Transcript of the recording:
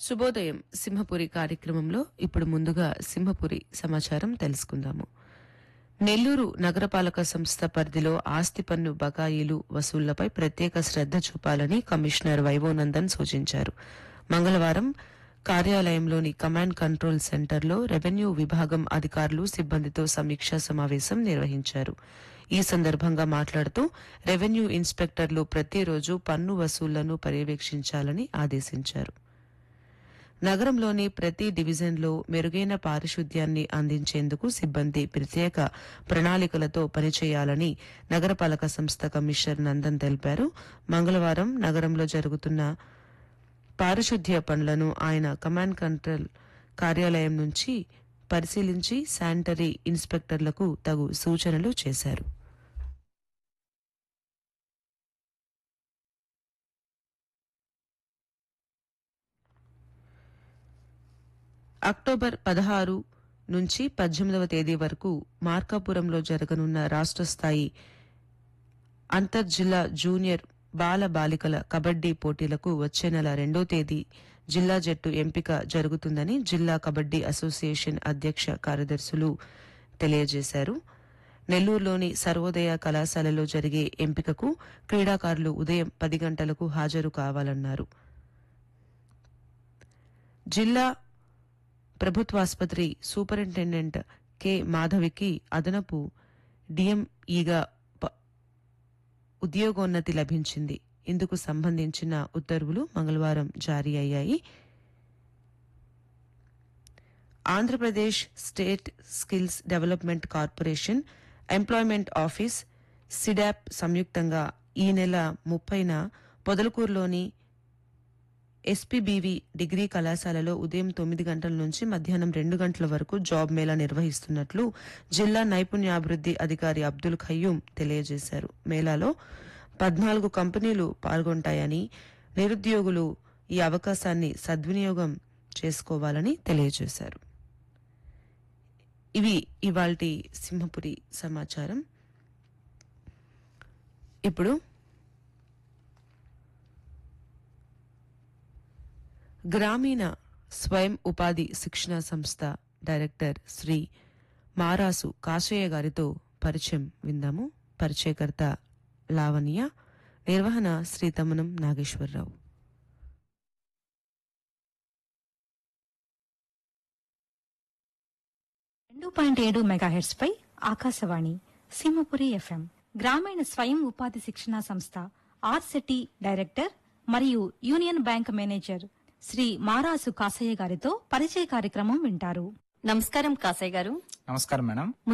శుభోదయం సింహపురి కార్యక్రమంలో ఇప్పుడు ముందుగా సింహపురి సమాచారం తెలుసుకుందాము నెల్లూరు నగరపాలక సంస్థ పరిధిలో ఆస్తి పన్ను బకాయిలు వసూళ్లపై ప్రత్యేక శ్రద్ధ చూపాలని కమిషనర్ వైవోనందన్ సూచించారు మంగళవారం కార్యాలయంలోని కమాండ్ కంట్రోల్ సెంటర్లో రెవెన్యూ విభాగం అధికారులు సిబ్బందితో సమీక్షా సమావేశం నిర్వహించారు ఈ సందర్భంగా మాట్లాడుతూ రెవెన్యూ ఇన్స్పెక్టర్లు ప్రతిరోజు పన్ను వసూళ్లను పర్యవేక్షించాలని ఆదేశించారు నగరంలోని ప్రతి డివిజన్లో మెరుగైన పారిశుద్ధ్యాన్ని అందించేందుకు సిబ్బంది ప్రత్యేక ప్రణాళికలతో పనిచేయాలని నగరపాలక సంస్థ కమిషనర్ నందన్ తెలిపారు మంగళవారం నగరంలో జరుగుతున్న పారిశుద్ధ్య పనులను ఆయన కమాండ్ కంట్రోల్ కార్యాలయం నుంచి పరిశీలించి శానిటరీ ఇన్స్పెక్టర్లకు తగు సూచనలు చేశారు అక్టోబర్ పదహారు నుంచి పద్దెనిమిదవ తేదీ వరకు మార్కాపురంలో జరగనున్న రాష్ట్ర స్థాయి అంతర్జిల్లా జూనియర్ బాల బాలికల కబడ్డీ పోటీలకు వచ్చే నెల రెండో తేదీ జిల్లా జట్టు ఎంపిక జరుగుతుందని జిల్లా కబడ్డీ అసోసియేషన్ అధ్యక్ష కార్యదర్శులు తెలియజేశారు నెల్లూరులోని సర్వోదయ కళాశాలలో జరిగే ఎంపికకు క్రీడాకారులు ఉదయం పది గంటలకు హాజరు కావాలన్నారు జిల్లా ప్రభుత్వాసుపత్రి సూపరింటెండెంట్ కె మాధవికి అదనపు డిఎంఈగా ప- ఉద్యోగోన్నతి లభించింది ఇందుకు సంబంధించిన ఉత్తర్వులు మంగళవారం జారీ అయ్యాయి Andhra Pradesh state skills development corporation employment office SEEDAP సంయుక్తంగా ఈ నెల ముప్పైన పొదలకూరులోని ఎస్పీబీవీ డిగ్రీ కళాశాలలో ఉదయం తొమ్మిది గంటల నుంచి మధ్యాహ్నం రెండు గంటల వరకు జాబ్ మేళా నిర్వహిస్తున్నట్లు జిల్లా నైపుణ్యాభివృద్ధి అధికారి అబ్దుల్ ఖయ్యూం తెలియజేశారు మేళాలో పద్నాలుగు కంపెనీలు పాల్గొంటాయని నిరుద్యోగులు ఈ అవకాశాన్ని సద్వినియోగం చేసుకోవాలని తెలియజేశారు ఇవి ఇవాల్టి సింహపురి సమాచారం ఇప్పుడు గ్రామీణ స్వయం ఉపాధి శిక్షణ సంస్థ డైరెక్టర్ శ్రీ మారాసు కాశయ్య గారితో పరిచయం విందాము పరిచయకర్త లావణ్య నిర్వహణ శ్రీ తమనం నాగేశ్వరరావు రెండు పాయింట్ ఏడు మెగాహెర్ట్స్ పై ఆకాశవాణి సింహపురి ఎఫ్ఎం గ్రామీణ స్వయం ఉపాధి శిక్షణా సంస్థ ఆర్సెటి డైరెక్టర్ మరియు union bank manager Shri Marasu Kasaiah గారితో పరిచయ కార్యక్రమం వింటారు నమస్కారం కాసయ్య గారు నమస్కారం మేడం